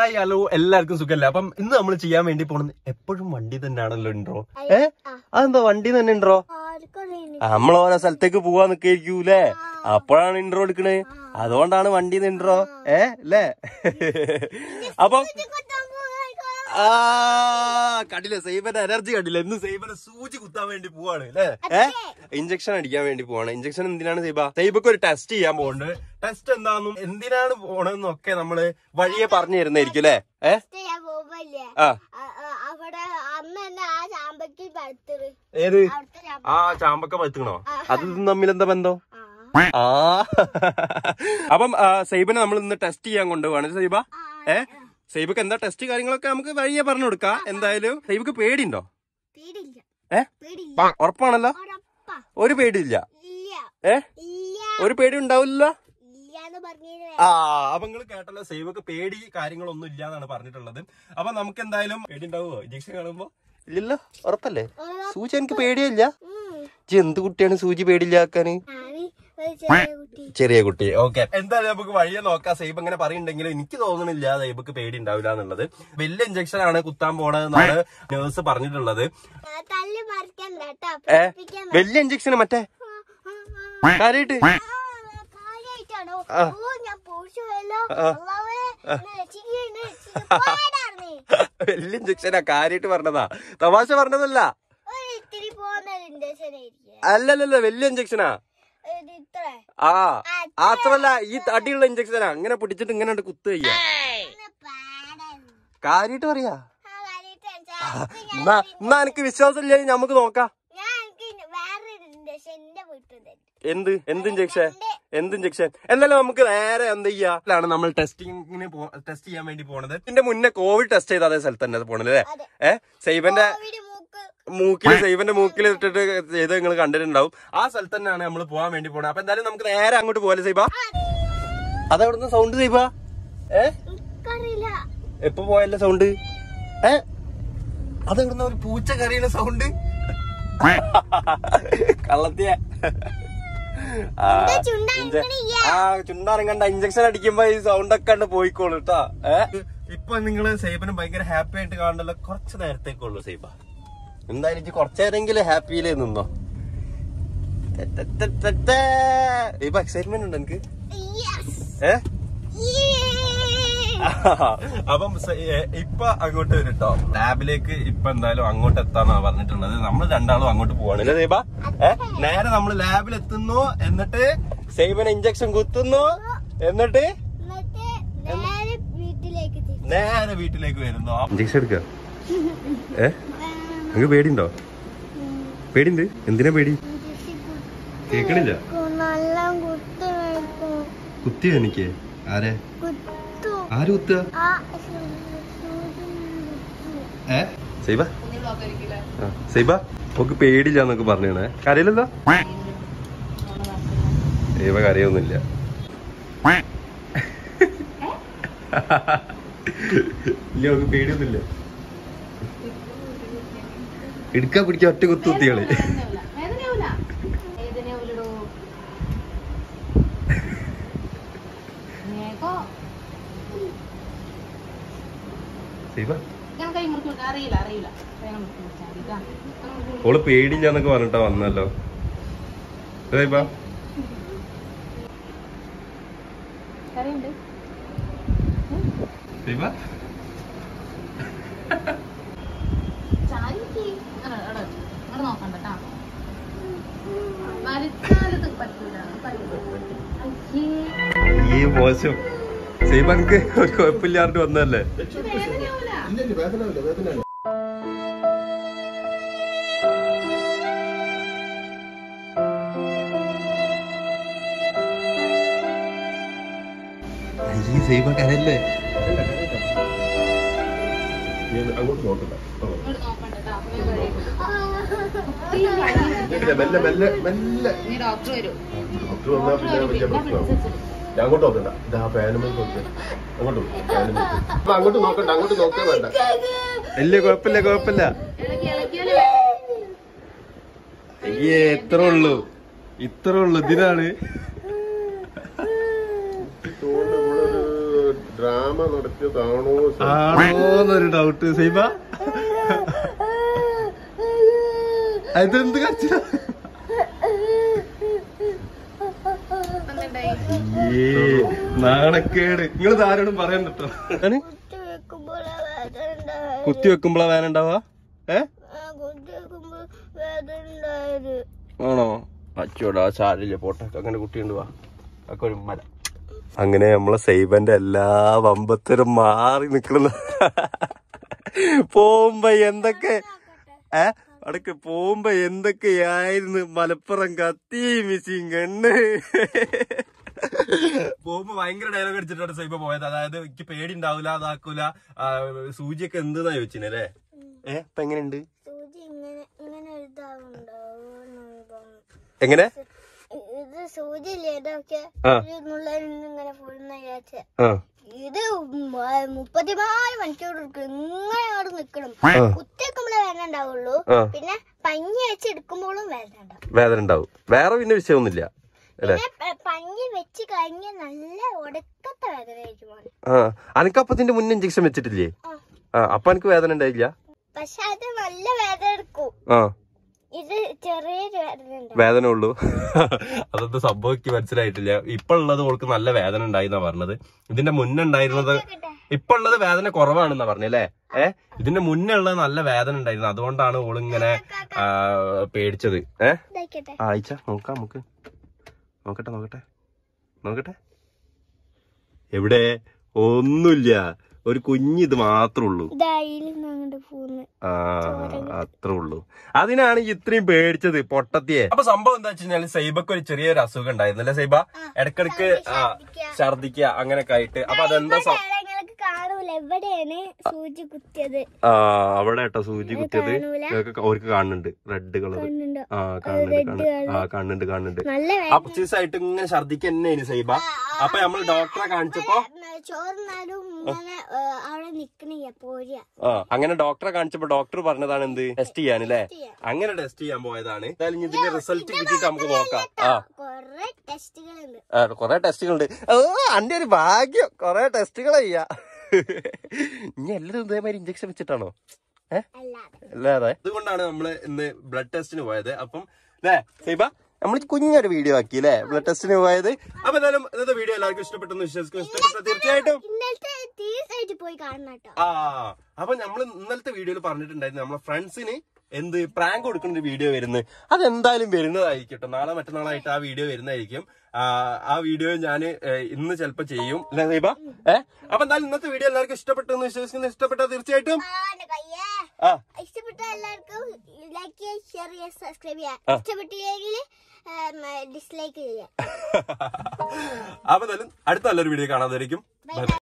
Hi hello എല്ലാവർക്കും സുഖല്ലേ അപ്പം ഇന്ന് നമ്മൾ ചെയ്യാൻ വേണ്ടി പോണത് എപ്പോഴും വണ്ടി തന്നെയാണല്ലോ ഇൻട്രോ ഏ അതെന്താ വണ്ടി തന്നെ ഇൻട്രോ നമ്മൾ ഓരോ സ്ഥലത്തേക്ക് പോവാൻ നിൽക്കായിരിക്കൂലേ അപ്പോഴാണ് ഇൻട്രോ എടുക്കണേ അതുകൊണ്ടാണ് വണ്ടി ഇൻട്രോ ഏ അല്ലേ അപ്പം ആ കണ്ടില്ലേ സൈബന്റെ എനർജി കണ്ടില്ലേ എന്ന് സൈബനെ സൂചി കുത്താൻ വേണ്ടി പോവാണ് അല്ലേ ഏ ഇഞ്ചക്ഷൻ അടിക്കാൻ വേണ്ടി പോവാണ് ഇഞ്ചക്ഷൻ എന്തിനാണ് സൈബ സൈബക്ക് ഒരു ടെസ്റ്റ് ചെയ്യാൻ പോകുന്നുണ്ട് ടെസ്റ്റ് എന്താണെന്നും എന്തിനാണ് പോണെന്നും ഒക്കെ നമ്മള് വഴിയെ പറഞ്ഞു തരുന്നതായിരിക്കും അല്ലേ ഏ ഞാൻ പോകുമ്പല്ലേ ആ അവിടെ അന്ന് തന്നെ ആ ചാമ്പയ്ക്ക് പഴുത്തത് ഏത് അവിടുത്തെ ചാമ്പ ആ ചാമ്പക്ക പറ്റുക്കണോ അത് ഇതും തമ്മിൽ എന്താ ബന്ധം ആ. ആ അപ്പം ആ, സൈബിനെ നമ്മൾ ഇന്ന് ടെസ്റ്റ് ചെയ്യാൻ കൊണ്ടുപോവാണ് സൈബ ഏ സൈബക്ക് എന്താ ടെസ്റ്റ് കാര്യങ്ങളൊക്കെ നമുക്ക് വഴിയെ പറഞ്ഞു കൊടുക്കാം എന്തായാലും സൈബക്ക് പേടിയുണ്ടോ പേടില്ല ഏ പേടില്ല ഉറപ്പാണല്ലോ ഉറപ്പാ ഒരു പേടിയില്ല ഇല്ല ഏ ഇല്ല ഒരു പേടി ഉണ്ടാവില്ല ഇല്ലാന്ന് പറഞ്ഞത് ആ അപ്പൊ നിങ്ങൾ കേട്ടല്ലോ സൈബക്ക് പേടി കാര്യങ്ങളൊന്നും ഇല്ല എന്നാണ് പറഞ്ഞിട്ടുള്ളത് അപ്പൊ നമുക്ക് എന്തായാലും പേടി ഉണ്ടാവുമോ ഇഞ്ചക്ഷൻ കാണുമ്പോ ഇല്ലല്ലോ ഉറപ്പല്ലേ സൂചി എനിക്ക് പേടിയില്ല ഇജ്ജ് എന്ത് കുട്ടിയാണ് സൂചി പേടിയില്ലാക്കാന് ഞാന് ഒരു ചെറിയ കുട്ടി ചെറിയ കുട്ടി ഓക്കെ എന്തായാലും നമുക്ക് വഴിയെ നോക്കാം സൈബ് അങ്ങനെ പറയുന്നുണ്ടെങ്കിൽ എനിക്ക് തോന്നുന്നില്ല സൈബക്ക് പേടി ഉണ്ടാവില്ല എന്നുള്ളത് വലിയ ഇഞ്ചക്ഷൻ ആണ് കുത്താൻ പോണെന്നാണ് നേഴ്സ് പറഞ്ഞിട്ടുള്ളത് ആ, തല്ലി മറിക്കണ്ട കേട്ടോ ഏ പേടിപ്പിക്കാൻ വലിയ ഇഞ്ചക്ഷൻ മറ്റേ ആ, ആ, ആ. കാര്യായിട്ട് ആ, കാര്യായിട്ടാണോ ഓ ഞാൻ പോഷു പോയല്ലോ അള്ളാവേ, എന്നെ രക്ഷിക്ക്, എന്നെ രക്ഷിക്ക്. പോയടാർന്ന്. വലിയ ഇഞ്ചക്ഷനാ കാര്യായിട്ട് പറഞ്ഞതാ തമാശ പറഞ്ഞതല്ല ഒരു ഇത്തിരി പോകുന്ന ഇൻഡക്ഷൻ ആയിരിക്കും അല്ലല്ലല്ല വലിയ ഇഞ്ചക്ഷനാ ഇത് ഇത്ര ആ മാത്രല്ല ഈ തടിയുള്ള ഇഞ്ചക്ഷനാ അങ്ങനെ പിടിച്ചിട്ട് ഇങ്ങനെ അങ്ങട് കുത്തു ചെയ്യാ ഒന്ന് പാടായിരുന്നു. കാര്യായിട്ട് പറയാ ആ കാര്യായിട്ട് വെച്ചാ, എനിക്ക് ഞാൻ- എന്നാ എന്നാ എനിക്ക് വിശ്വാസം ഇല്ലെങ്കിൽ നമുക്ക് നോക്കാം ഞാൻ എനിക്ക് വേറൊരു ഇൻഡക്ഷൻ എന്റെ വീട്ടിൽ തരും എന്ത് എന്ത് ഇഞ്ചക്ഷൻ എന്ത് ഇഞ്ചക്ഷൻ എന്തായാലും നമുക്ക് നേരെ എന്ത് ചെയ്യാലാണ് നമ്മൾ ടെസ്റ്റിങ്ങിന് ടെസ്റ്റ് ചെയ്യാൻ വേണ്ടി പോണത് ഇതിന്റെ മുന്നേ കോവിഡ് ടെസ്റ്റ് ചെയ്ത അതേ സ്ഥലത്ത് തന്നെ പോണത് അല്ലേ അതെ. ഏഹ് സൈബന്റെ കോവിഡ് മൂക്ക് മൂക്കിൽ സൈബന്റെ മൂക്കിൽ ഇട്ടിട്ട് ചെയ്ത് നിങ്ങൾ കണ്ടിട്ടുണ്ടാവും ആ സ്ഥലത്ത് തന്നെയാണ് നമ്മൾ പോകാൻ വേണ്ടി പോണത് അപ്പൊ എന്തായാലും നമുക്ക് നേരെ അങ്ങോട്ട് പോകാല്ലേ സൈബ അതെവിടുന്ന് സൗണ്ട് സൈബ ഏ എനിക്കറിയില്ല എപ്പോ പോയല്ലേ സൗണ്ട് ഏ അതെവിടുന്ന ഒരു പൂച്ച കറിയുന്ന സൗണ്ട് കള്ളത്തിയ ആ, എന്റെ ചുണ്ട ഇഞ്ച- അനങ്ങണില്ല. ആ ചുണ്ടറങ്ങണ്ട ഇഞ്ചക്ഷൻ അടിക്കുമ്പോ ഈ സൗണ്ട് ഒക്കെ ഉണ്ട് പോയിക്കോളൂ കേട്ടാ ഏ ഇപ്പൊ നിങ്ങള് സൈബന് ഭയങ്കര ഹാപ്പി ആയിട്ട് കാണണ്ടല്ലോ കുറച്ച് നേരത്തേക്കുള്ളൂ സൈബ എന്തായാലും ഇജ്ജ് കുറച്ചേരെങ്കിലും ഹാപ്പിയിലേ നിന്നോ ഇപ്പൊ എക്സൈറ്റ്മെന്റ് ഉണ്ട് എനിക്ക് യെസ് ഏ അപ്പം സ- ഏ, ഇപ്പൊ അങ്ങോട്ട് വരും കേട്ടോ ലാബിലേക്ക് ഇപ്പൊ എന്തായാലും അങ്ങോട്ട് എത്താന്നാ പറഞ്ഞിട്ടുള്ളത് നമ്മൾ രണ്ടാളും അങ്ങോട്ട് പോവാണ് അല്ലേ ദീപ ഏ നേരെ നമ്മൾ ലാബിൽ എത്തുന്നു എന്നിട്ട് സൈബന് ഇഞ്ചക്ഷൻ കുത്തുന്നു എന്നിട്ട് എന്നിട്ട് നേരെ വീട്ടിലേക്ക് തിരിച്ചു നേരെ വീട്ടിലേക്ക് വരുന്നു ഇഞ്ചക്ഷൻ എടുക്ക ഏ നിങ്ങക്ക് പേടിയുണ്ടോ പേടിണ്ട് എന്തിനാ പേടി കേക്കണില്ല നല്ല കുത്തു വെക്കും കുത്തി എനിക്ക് ആരെ കുത്തു ആര് കുത്തുക ആ സൂചി കുത്തു ഏ സൈബ ആ, സൈബ ഒക്കെ പേടില്ല എന്നൊക്കെ പറഞ്ഞേ കരയില്ലല്ലോ സൈബ കരയൊന്നുമില്ല ഇല്ല ഒക്കെ പേടിയൊന്നുമില്ല എടുക്കാ പിടിക്കാ ഒറ്റ കുത്തു കുത്തികള് വേദനയാവൂല വേദനയാവൂലടോ വേഗോ സൈബ ഞാൻ കൈ മുറിച്ച് കൊടുക്കാം അറിയില്ല അറിയില്ല വേഗം മുറിച്ച് കൊടുത്താൽ മതി കേട്ടാ. അങ്ങനെ മുറിച്ച് ഓള് പേടില്ല എന്നൊക്കെ പറഞ്ഞിട്ടാ വന്നല്ലോ സൈബ കൊടുക്കാം. കറിയുണ്ട് സൈബ ചാരിക്ക് അങ്ങനെ അവിടെ വെക്ക്. അവിടെ നോക്കണ്ട കേട്ടാ വലിച്ചാലത് പറ്റൂല പറ്റൂല. അയ്യേ. ഈ മോശം സൈബ എനിക്ക് ഒരു കുഴപ്പമില്ലാണ്ട് വന്നല്ലേ ഇത് വേദനയാവൂല ഈ സൈബ കരല്ലേ അങ്ങോട്ട് നോക്കണ്ട ഇങ്ങോട്ട് നോക്കണ്ട കേട്ടാ വേഗം കഴിയും. മെല്ലെ മെല്ലെ മെല്ലെ നീ ഡോക്ടർ വരും ഡോക്ടർ വന്നാൽ പിന്നെ വലിയ പ്രശ്നമാവും ഞാൻ അങ്ങോട്ട് നോക്കണ്ട ഇതാ ഫാനുമേൽ നോക്ക് അങ്ങോട്ട് നോക്ക്, ഫാനുമേൽ നോക്ക്. അപ്പൊ അങ്ങോട്ട് നോക്കണ്ട അങ്ങോട്ട് നോക്കേ വേണ്ട ഇല്ല കുഴപ്പമില്ല കുഴപ്പമില്ല ഇളക്കി ഇളക്കിയാല് അയ്യേ എത്ര ഉള്ളൂ ഇത്ര ഉള്ളു ഇതിനാണ് ഇതുകൊണ്ട് ഇവിടെ ഒരു ഡ്രാമ ഡ്രാമ നടത്തിയതാണോ ആണോന്നൊരു ഡൗട്ട് സൈബ അതെന്ത് കച്ചില എന്തുണ്ടായി നാണക്കേട് നിങ്ങൾ ആരോടും പറയാൻ കേട്ടോ കുത്തി വെക്കുമ്പോഴാ വേദന ഉണ്ടായത് കുത്തി വെക്കുമ്പോളാ വേന ഉണ്ടാവാ ഏ ആ, കുത്തി വെക്കുമ്പോ വേദന ഉണ്ടായത് ആണോ അച്ചോടാ സാരില്ല പോട്ടെ അങ്ങനെ കുട്ടിയുണ്ട് വാ ഒക്കെ ഒരു മല അങ്ങനെ നമ്മളെ സൈബന്റെ എല്ലാ വമ്പത്തരും മാറി നിക്കണ പോകുമ്പോ എന്തൊക്കെ ഏ അടക്ക് പോകുമ്പോ എന്തൊക്കെയായിരുന്നു മലപ്പുറം കത്തി മിസ്സിങ് കണ്ണ് പോകുമ്പോ ഭയങ്കര ഡയലോഗ് അടിച്ചിട്ടാണ് സൈബ പോയത് അതായത് എനിക്ക് പേടി ഉണ്ടാവില്ല അതാക്കൂല ആ, സൂചിയൊക്കെ എന്തെന്നാ ചോദിച്ചിനല്ലേ ഏ ഇപ്പൊ എങ്ങനെയുണ്ട് സൂചി ഇങ്ങനെ ഇങ്ങനെ എഴുതാറുണ്ടാവും എങ്ങനെ ഇത് സൂചി ഇല്ലേ ഇതൊക്കെ ആ. ഒരു നുള്ളലിൽ നിന്ന് ഇങ്ങനെ ഫുള്ളുന്ന വിചാരിച്ച ആ ഇത് മ- മുപ്പത്തിനാല് മണിക്കൂർ എടുക്കും ഇങ്ങനെ അവിടെ നിക്കണം കുത്തി വെക്കുമ്പോഴേ വേദന ഉണ്ടാവുള്ളൂ ആ. പിന്നെ പഞ്ഞി വെച്ച് എടുക്കുമ്പോഴും വേദന ഉണ്ടാവും വേദന ഉണ്ടാവും വേറെ പിന്നെ വിഷയമൊന്നുമില്ല അല്ലേ പിന്നെ പ- പഞ്ഞി വെച്ച് കഴിഞ്ഞ നല്ല ഒടുക്കത്തെ വേദന ആയിരിക്കും മോനെ. ആ അനക്കപ്പത്തിന്റെ മുന്നേ ഇഞ്ചക്ഷൻ വെച്ചിട്ടില്ലേ ആ. ആ അപ്പൊ എനിക്ക് വേദന ഉണ്ടായില്ല പക്ഷെ അത് നല്ല വേദന എടുക്കും ആ ഇത് ചെറിയൊരു വേദന ഉണ്ടാവും വേദന ഉള്ളൂ അതൊന്നും സംഭവിക്ക് മനസ്സിലായിട്ടില്ല ഇപ്പൊ ഉള്ളത് ഓൾക്ക് നല്ല വേദന ഉണ്ടായിന്നാ പറഞ്ഞത് ഇതിന്റെ മുന്നേ ഉണ്ടായിരുന്നത് ഇപ്പൊ ഉള്ളത് വേദന കുറവാണെന്നാ പറഞ്ഞല്ലേ ഏ ഇതിന്റെ മുന്നേ ഉള്ളത് നല്ല വേദന ഉണ്ടായിരുന്നു അതുകൊണ്ടാണ് ഓളിങ്ങനെ ആ, പേടിച്ചത് ഏ ഇതായിക്കട്ടെ ആ അയച്ച നോക്കാം നമുക്ക് നോക്കട്ടെ നോക്കട്ടെ നോക്കട്ടെ എവിടെ ഒന്നുമില്ല ഒരു കുഞ്ഞിത് മാത്രമേ ഉള്ളൂ ഇതായിലും അങ്ങോട്ട് പോകുന്നു ആ അത്രേ ഉള്ളൂ അതിനാണ് ഈ ഇത്രയും പേടിച്ചത് പൊട്ടത്തിയെ അപ്പൊ സംഭവം എന്താ വെച്ച് കഴിഞ്ഞാല് സൈബക്ക് ഒരു ചെറിയൊരു അസുഖം ഉണ്ടായിരുന്നു അല്ലെ സൈബ ഇടക്കിടക്ക് ആ ഛർദിക്കുക അങ്ങനെയൊക്കെ ആയിട്ട് അപ്പൊ അതെന്താ സം- നിങ്ങൾക്ക് കാണൂല എവിടെയാണ് സൂചി കുത്തിയത് ആ അവിടെ കേട്ടോ സൂചി കുത്തിയത് കാണൂല. ഇതൊക്കെ അവർക്ക് കാണുന്നുണ്ട് റെഡ് കളർ കാണുന്നുണ്ടോ? ആ കാണുന്നുണ്ട് കാണുന്നുണ്ട് ആ കാണുന്നുണ്ട് കാണുന്നുണ്ട് നല്ല അപ്പൊ ദിവസമായിട്ട് ഇങ്ങനെ ഛർദിക്ക് തന്നെയാണ് സൈബ അപ്പൊ നമ്മൾ ഡോക്ടറെ കാണിച്ചപ്പോ വേദന ചോറിനാലും ഇങ്ങനെ ഏ, അവിടെ നിക്കണില്ല പോരുക ആ അങ്ങനെ ഡോക്ടറെ കാണിച്ചപ്പോ ഡോക്ടർ പറഞ്ഞതാണ് എന്ത് ടെസ്റ്റ് ചെയ്യാനല്ലേ അങ്ങനെ ടെസ്റ്റ് ചെയ്യാൻ പോയതാണ് എന്തായാലും ഇനി ഇതിന്റെ റിസൾട്ട് കിട്ടിയിട്ട് നമുക്ക് നോക്കാം ആ കൊറേ ടെസ്റ്റുകളുണ്ട് ആ, കൊറേ ടെസ്റ്റുകളുണ്ട് ഓ അന്റെ ഒരു ഭാഗ്യം കൊറേ ടെസ്റ്റുകൾ ചെയ്യാ ഇനി എല്ലാരും ഇതേമാതിരി ഇഞ്ചക്ഷൻ വെച്ചിട്ടാണോ ഏഹ് അല്ലാതെ അല്ലാതെ അതുകൊണ്ടാണ് നമ്മള് ഇന്ന് ബ്ലഡ് ടെസ്റ്റിന് പോയത് അപ്പം അല്ലേ സൈബ നമ്മൾ കുഞ്ഞൊരു വീഡിയോ ആക്കി അല്ലേ ബ്ലഡ് ടെസ്റ്റിന് പോയത് അപ്പൊ എന്തായാലും ഇന്നത്തെ വീഡിയോ എല്ലാവർക്കും ഇഷ്ടപ്പെട്ടെന്ന് വിശ്വസിക്കും ഇഷ്ടപ്പെട്ട തീർച്ചയായിട്ടും ഇന്നലത്തെ തീർച്ചയായിട്ടും പോയി കാണണം കേട്ടോ ആ അപ്പൊ നമ്മൾ ഇന്നലത്തെ വീഡിയോയിൽ പറഞ്ഞിട്ടുണ്ടായിരുന്നു നമ്മളെ ഫ്രണ്ട്സിന് എന്ത് പ്രാങ്ക് കൊടുക്കുന്ന ഒരു വീഡിയോ വരുന്നത് അതെന്തായാലും വരുന്നതായിരിക്കും കേട്ടോ നാളെ മറ്റന്നാളായിട്ട് ആ വീഡിയോ വരുന്നതായിരിക്കും ആ, ആ വീഡിയോ ഞാൻ ഇന്ന് ചിലപ്പോ ചെയ്യും അല്ലേ ദീപ ഏ അപ്പൊ എന്തായാലും ഇന്നത്തെ വീഡിയോ എല്ലാവർക്കും ഇഷ്ടപ്പെട്ടെന്ന് വിശ്വസിക്കുന്നു ഇഷ്ടപ്പെട്ടാൽ തീർച്ചയായിട്ടും ആ, എന്റെ കയ്യേ ആ ഇഷ്ടപ്പെട്ട എല്ലാവർക്കും ലൈക്ക് ചെയ്യുക ഷെയർ ചെയ്യുക സബ്സ്ക്രൈബ് ചെയ്യുക ഇഷ്ടപ്പെട്ടില്ലെങ്കിൽ ഡിസ്ലൈക്ക് ചെയ്യുക അപ്പൊ എന്തായാലും അടുത്ത നല്ലൊരു വീഡിയോ കാണാതായിരിക്കും